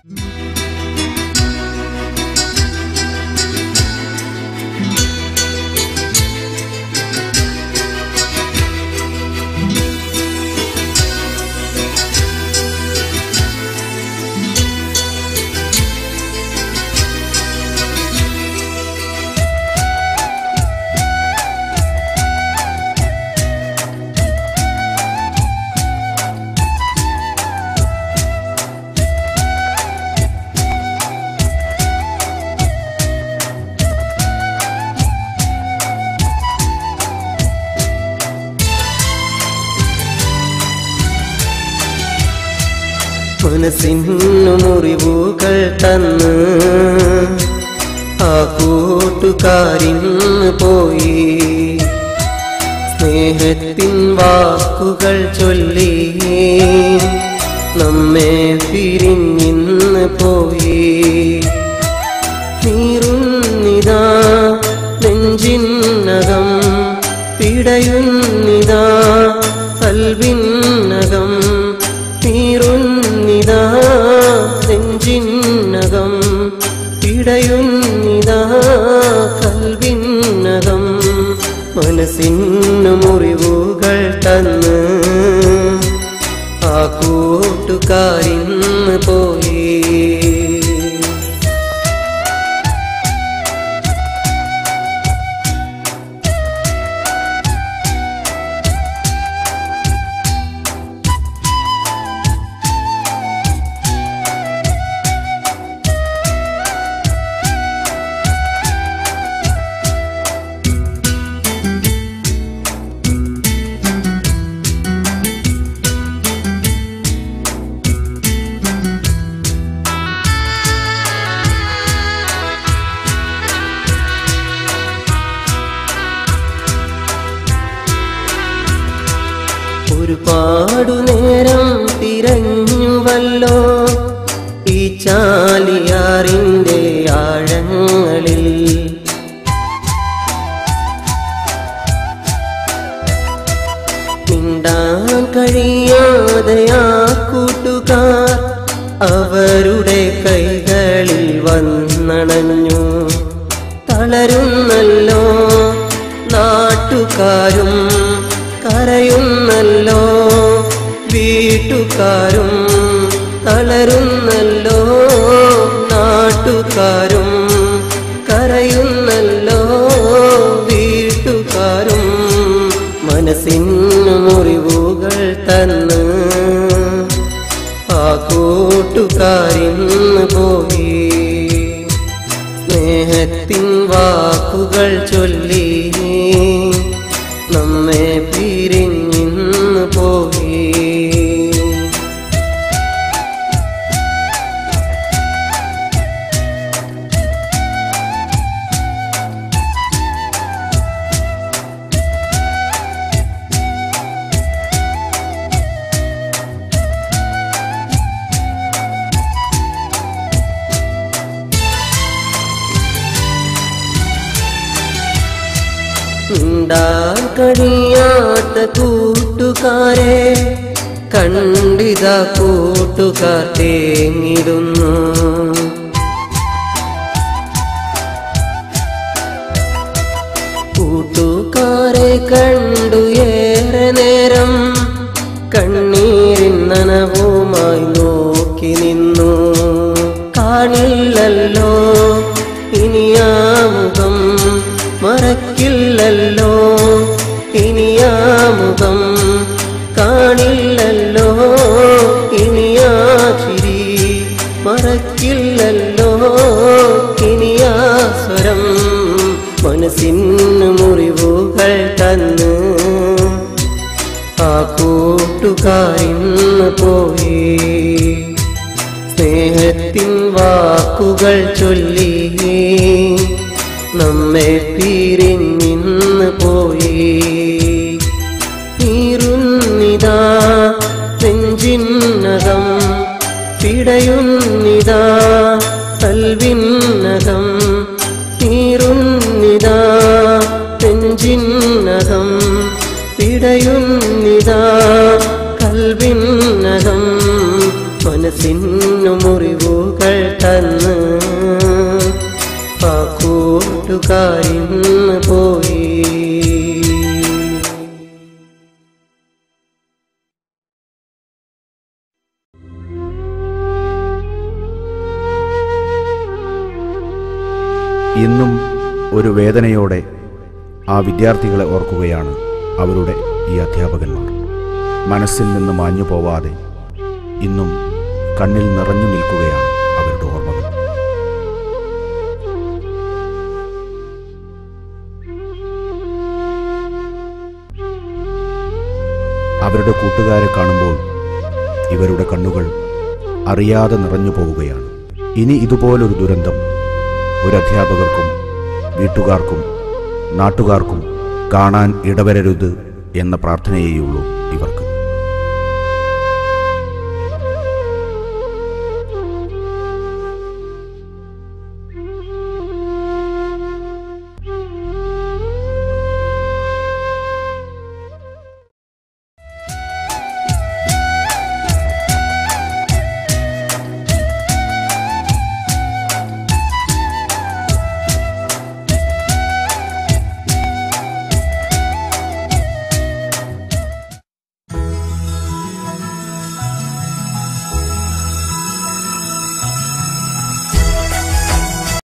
മനസ്സിന്നു മുറിവുകൾ തന്ന് ആ കൂട്ടുകാരിന്ന് പോയി സ്നേഹത്തിൻ വാക്കുകൾ ചൊല്ലി നമ്മെ പിരിഞ്ഞിന്ന് പോയി നീറുന്നിതാ നെഞ്ചിന്നകം പിടയുന്നിതാ കൽവിന്നകം നീറുന്നിതാ നെഞ്ചിന്നകം പിടയുന്നിതാ കൽവിന്നകം മനസ്സിന് മുറിവുകൾ തന്ന് ആ കൂട്ടുകാരിന്ന് പോയി ഒരുപാടു നേരം തിരഞ്ഞുവല്ലോ ഈ ചാലിയാറിന്റെ ആഴങ്ങളിൽ മിണ്ടാൻ കഴിയാതെ ആ കൂട്ടുകാർ അവരുടെ കൈകളിൽ വന്നണഞ്ഞു തളരുന്നല്ലോ നാട്ടുകാരും കരയുന്നല്ലോ വീട്ടുകാരും തളരുന്നല്ലോ നാട്ടുകാരും കരയുന്നല്ലോ വീട്ടുകാരും മനസ്സിന് മുറിവുകൾ തന്ന് ആ കൂട്ടുകാരിന്ന് പോയി സ്നേഹത്തിൻ വാക്കുകൾ ചൊല്ലി നമ്മെ പിരിഞ്ഞിന്ന് പോയി ഉണ്ടാൻ കഴിയാത്ത കൂട്ടുകാരെ കണ്ടിത കൂട്ടുകാർ തേങ്ങിടുന്നു കൂട്ടുകാരെ കണ്ടു ഏറെ നേരം കണ്ണീരിൻ നനവുമായി നോക്കി നിന്നു കാണില്ലല്ലോ ഇനിയാമുഖം മറക്കില്ലല്ലോ ഇനിയാമുഖം കാണില്ലല്ലോ ഇനിയാ ചിരി മറക്കില്ലല്ലോ ഇനിയാ സ്വരം മനസ്സിന് മുറിവുകൾ തന്ന് ആ കൂട്ടുകാരിന്ന് പോയി സ്നേഹത്തിൻ വാക്കുകൾ ചൊല്ലി നമ്മെ പിരിഞ്ഞിന്ന് പോയി നീറുന്നിതാ നെഞ്ചിന്നകം പിടയുന്നിതാ കൽവിന്നകം നീറുന്നിതാ നെഞ്ചിന്നകം പിടയുന്നിതാ കൽവിന്നകം മനസ്സിന്നു മുറിവുകൾ വാക്കുകൾ തന്ന് ആ കൂട്ടുകാരിന്ന് പോയി ഇന്നും ഒരു വേദനയോടെ ആ വിദ്യാർത്ഥികളെ ഓർക്കുകയാണ് അവരുടെ ഈ അധ്യാപകന്മാർ മനസ്സിൽ നിന്ന് മാഞ്ഞു പോവാതെ ഇന്നും കണ്ണിൽ നിറഞ്ഞു നിൽക്കുകയാണ് അവരുടെ ഓർമ്മകൾ അവരുടെ കൂട്ടുകാരെ കാണുമ്പോൾ ഇവരുടെ കണ്ണുകൾ അറിയാതെ നിറഞ്ഞു പോവുകയാണ് ഇനി ഇതുപോലൊരു ദുരന്തം ഒരു അധ്യാപകർക്കും വീട്ടുകാർക്കും നാട്ടുകാർക്കും കാണാൻ ഇടവരരുത് എന്ന പ്രാർത്ഥനയേയുള്ളൂ ഇവർക്ക്